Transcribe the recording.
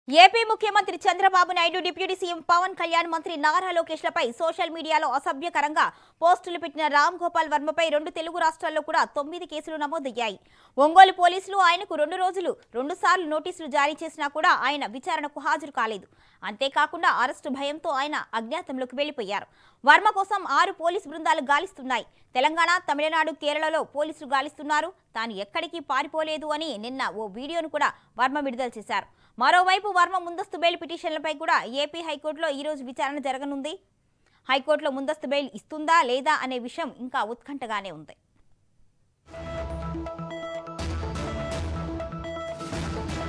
AP ముఖ్యమంత్రి Chandrababu Naidu deputy CM Pawan Kalyan మంత్రి Nara లోకేష్లపై social మీడియాలో అసభ్యకరంగా పోస్టులు పెట్టిన రామ్ గోపాల్ వర్మపై రెండు తెలుగు రాష్ట్రాల్లో కూడా తొమ్మిది కేసులు నమోదయ్యాయి ఒంగోలు పోలీసులు ఆయనకు రెండు రోజులు రెండు సార్లు నోటీసులు జారీ చేసినా కూడా ఆయన విచారణకు హాజరు కాలేదు అంతేకాకుండా అరెస్టు భయంతో ఆయన అజ్ఞాతంలోకి వెళ్లిపోయారు వర్మ కోసం ఆరు పోలీసు బృందాలు గాలిస్తున్నాయి తెలంగాణ తమిళనాడు కేరళలో పోలీసులు గాలిస్తున్నారు తాను ఎక్కడికి పారిపోలేదు అని నిన్న ఓ వీడియోను కూడా వర్మ విడుదల చేశారు మరోవైపు వర్మ ముందస్తు బెయిల్ పిటిషన్లపై కూడా ఏపీ హైకోర్టులో ఈ రోజు విచారణ జరగనుంది హైకోర్టులో ముందస్తు బెయిల్ ఇస్తుందా లేదా అనే విషయం ఇంకా ఉత్కంఠగానే ఉంది